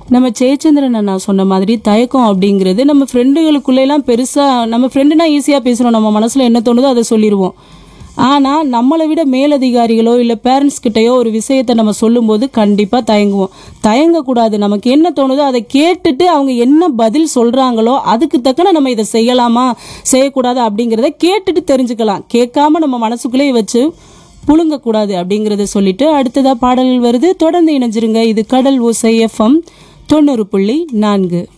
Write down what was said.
நம்ம ஜெயச்சந்திரன் அண்ணா சொன்ன மாதிரி தயக்கம் அப்படிங்கிறது நம்ம ஃப்ரெண்டுகளுக்குள்ளெல்லாம் பெருசாக நம்ம ஃப்ரெண்டுனா ஈஸியாக பேசுகிறோம் நம்ம மனசில் என்ன தோணுதோ அதை சொல்லிடுவோம் ஆனால் நம்மளை விட மேலதிகாரிகளோ இல்லை பேரண்ட்ஸ் கிட்டயோ ஒரு விஷயத்தை நம்ம சொல்லும்போது கண்டிப்பாக தயங்குவோம் தயங்கக்கூடாது நமக்கு என்ன தோணுதோ அதை கேட்டுட்டு அவங்க என்ன பதில் சொல்கிறாங்களோ அதுக்கு தக்கன நம்ம இதை செய்யலாமா செய்யக்கூடாது அப்படிங்கிறத கேட்டுட்டு தெரிஞ்சுக்கலாம் கேட்காம நம்ம மனசுக்குள்ளேயே வச்சு புழுங்கக்கூடாது அப்படிங்கிறத சொல்லிட்டு அடுத்ததா பாடல் வருது தொடர்ந்து இணைஞ்சிருங்க இது கடல் ஓசை எஃப்எம் தொண்ணூறு புள்ளி நான்கு